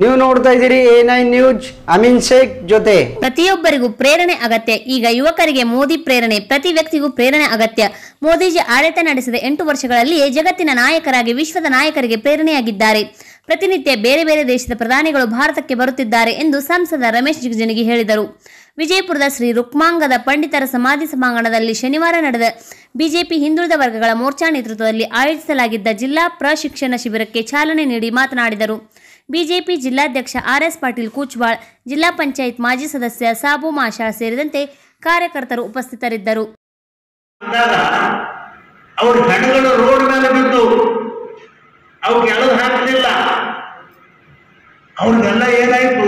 ನೀವು ನೋಡ್ತಾ ಇದ್ದೀರಿ A nine news Ameen Sheikh ಜೊತೆ ಪ್ರತಿಯೊಬ್ಬರಿಗೂ ಪ್ರೇರಣೆ ಅಗತ್ಯ ಈಗ ಯುವಕರಿಗೆ ಮೋದಿ ಪ್ರೇರಣೆ ಪ್ರತಿ ವ್ಯಕ್ತಿಗೂ ಪ್ರೇರಣೆ ಅಗತ್ಯ ಮೋದಿಜಿ ಆಡಳಿತ ನಡೆಸಿದ ಎಂಟು ವರ್ಷಗಳಲ್ಲಿಯೇ ಜಗತ್ತಿನ ನಾಯಕರಾಗಿ ವಿಶ್ವದ ನಾಯಕರಿಗೆ ಪ್ರೇರಣೆಯಾಗಿದ್ದಾರೆ ಪ್ರತಿನಿತ್ಯ ಬೇರೆ ಬೇರೆ ದೇಶದ ಪ್ರಧಾನಿಗಳು ಭಾರತಕ್ಕೆ ಬರುತ್ತಿದ್ದಾರೆ ಎಂದು ಸಂಸದ ರಮೇಶ್ ಜಿಗಜಿಣಗಿ ಹೇಳಿದರು ವಿಜಯಪುರದ ಶ್ರೀ ರುಕ್ಮಾಂಗದ ಪಂಡಿತರ ಸಮಾಧಿ ಸಭಾಂಗಣದಲ್ಲಿ ಶನಿವಾರ ನಡೆದ ಬಿಜೆಪಿ ಹಿಂದುಳಿದ ವರ್ಗಗಳ ಮೋರ್ಚಾ ನೇತೃತ್ವದಲ್ಲಿ ಆಯೋಜಿಸಲಾಗಿದ್ದ ಜಿಲ್ಲಾ ಪ್ರಶಿಕ್ಷಣ ಶಿಬಿರಕ್ಕೆ ಚಾಲನೆ ನೀಡಿ ಮಾತನಾಡಿದರು ಬಿಜೆಪಿ ಜಿಲ್ಲಾಧ್ಯಕ್ಷ ಆರ್ಎಸ್ ಪಾಟೀಲ್ ಕೂಚ್ವಾಳ್ ಜಿಲ್ಲಾ ಪಂಚಾಯತ್ ಮಾಜಿ ಸದಸ್ಯ ಸಾಬು ಮಾಷಾಳ್ ಸೇರಿದಂತೆ ಕಾರ್ಯಕರ್ತರು ಉಪಸ್ಥಿತರಿದ್ದರು ಅಂದಾಗ ಅವ್ರ ಹೆಣಗಳು ರೋಡ್ ಮೇಲೆ ಬಿದ್ದು ಅವ್ರಿಗೆ ಎಳೆದು ಹಾಕಲಿಲ್ಲ ಅವ್ರಿಗೆಲ್ಲ ಏನಾಯ್ತು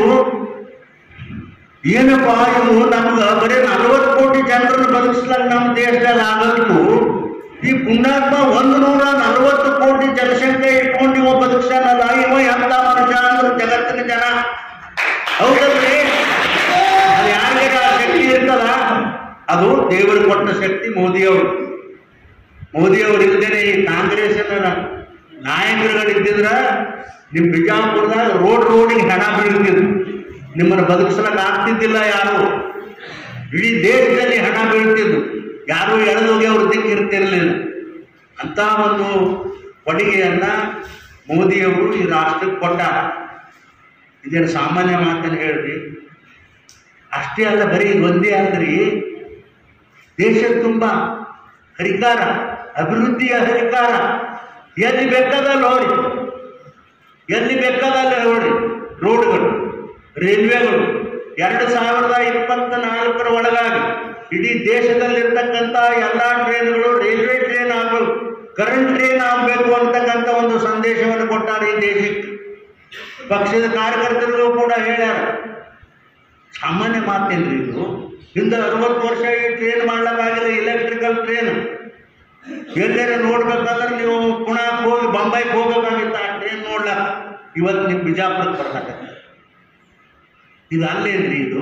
ಏನಪ್ಪ ಇವು ನಮ್ಗ ಬರೀ ನಲವತ್ತು ಕೋಟಿ ಜನರನ್ನು ಬದುಕಿಸ್ಲಾಕ ನಮ್ಮ ದೇಶದಾಗ ಆಗಲ್ತು ಈ ಪುಣ್ಯಾತ್ಮ ಒಂದು ನೂರ ನಲವತ್ತು ಕೋಟಿ ಜನಸಂಖ್ಯೆ ಇಟ್ಕೊಂಡು ಇವ ಬದುಕ್ಸಾನಲ್ಲ ಇವ ಎಂತ ಮನುಷ್ಯ ಅಂದ್ರೆ ಜಗತ್ತಿನ ಜನ ಹೌದಲ್ರಿ ಅದು ಯಾರಿಗೆ ಆ ಶಕ್ತಿ ಇರ್ತದ ಅದು ದೇವರು ಕೊಟ್ಟ ಶಕ್ತಿ ಮೋದಿಯವರು ಮೋದಿಯವರು ಇಲ್ದೇನೆ ಈ ಕಾಂಗ್ರೆಸ್ನ ನಾಯಕರುಗಳು ಇದ್ದಿದ್ರ ನಿಮ್ಮ ಬಿಜಾಪುರದಾಗ ರೋಡ್ ರೋಡಿಗೆ ಹೆಣ ಬೀಳ್ತಿದ್ರು ನಿಮ್ಮನ್ನು ಬದುಕಿಸ್ಲಕ್ಕೆ ಆಗ್ತಿದ್ದಿಲ್ಲ ಯಾರು ಇಡೀ ದೇಶದಲ್ಲಿ ಹಣ ಬೀಳ್ತಿದ್ದು ಯಾರು ಎಳೆದೋಗಿ ಅವ್ರ ದಿಕ್ಕು ಇರ್ತಿರ್ಲಿಲ್ಲ ಅಂತ ಒಂದು ಕೊಡುಗೆಯನ್ನ ಮೋದಿಯವರು ಈ ರಾಷ್ಟ್ರಕ್ಕೆ ಕೊಟ್ಟ ಇದೇನು ಸಾಮಾನ್ಯ ಮಾತನ್ನು ಹೇಳ್ರಿ ಅಷ್ಟೇ ಅಲ್ಲ ಬರೀ ಇದು ಒಂದೇ ಅಲ್ರಿ ದೇಶದ ತುಂಬ ಹರಿಕಾರ ಅಭಿವೃದ್ಧಿಯ ಹರಿಕಾರ ಎಲ್ಲಿ ಬೇಕಾದಲ್ಲಿ ನೋಡಿ ಎಲ್ಲಿ ಬೇಕಾದಲ್ಲಿ ನೋಡಿ ರೋಡ್ಗಳು ರೈಲ್ವೆಗಳು ಎರಡು ಸಾವಿರದ ಇಪ್ಪತ್ತ ನಾಲ್ಕರ ಒಳಗಾಗಿ ಇಡೀ ದೇಶದಲ್ಲಿರ್ತಕ್ಕಂಥ ಎಲ್ಲ ಟ್ರೈನ್ಗಳು ರೈಲ್ವೆ ಟ್ರೈನ್ ಆಗಬೇಕು ಕರೆಂಟ್ ಟ್ರೈನ್ ಆಗಬೇಕು ಅಂತಕ್ಕಂಥ ಒಂದು ಸಂದೇಶವನ್ನು ಕೊಟ್ಟಾರೆ ಈ ದೇಶಕ್ಕೆ ಪಕ್ಷದ ಕಾರ್ಯಕರ್ತರಿಗೂ ಕೂಡ ಹೇಳ್ಯಾರ ಸಾಮಾನ್ಯ ಮಾತೇನ್ರಿ ಇದು ಹಿಂದೆ ಅರವತ್ತು ವರ್ಷ ಈ ಟ್ರೈನ್ ಮಾಡ್ಲಿಕ್ಕಾಗಿಲ್ಲ ಇಲೆಕ್ಟ್ರಿಕಲ್ ಟ್ರೈನ್ ಎಲ್ಲೇನೆ ನೋಡ್ಬೇಕಾದ್ರೆ ನೀವು ಪುಣಾಕ್ ಹೋಗಿ ಬೊಂಬೈಗೆ ಹೋಗ್ಬೇಕಾಗಿತ್ತು ಆ ಟ್ರೈನ್ ನೋಡ್ಲಾಕ ಇವತ್ತು ನೀವು ಬಿಜಾಪುರಕ್ಕೆ ಬರ್ಲಾಕತ್ತೆ ಇದು ಅಲ್ಲೇನ್ರಿ ಇದು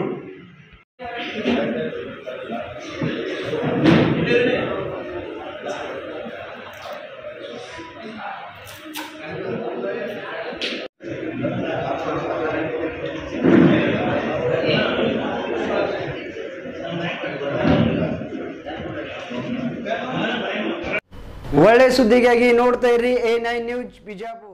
ಒಳ್ಳೆ ಸುದ್ದಿಗಾಗಿ ನೋಡ್ತಾ ಇರ್ರಿ ಎ ನೈನ್ ನ್ಯೂಸ್ ಬಿಜಾಪುರ್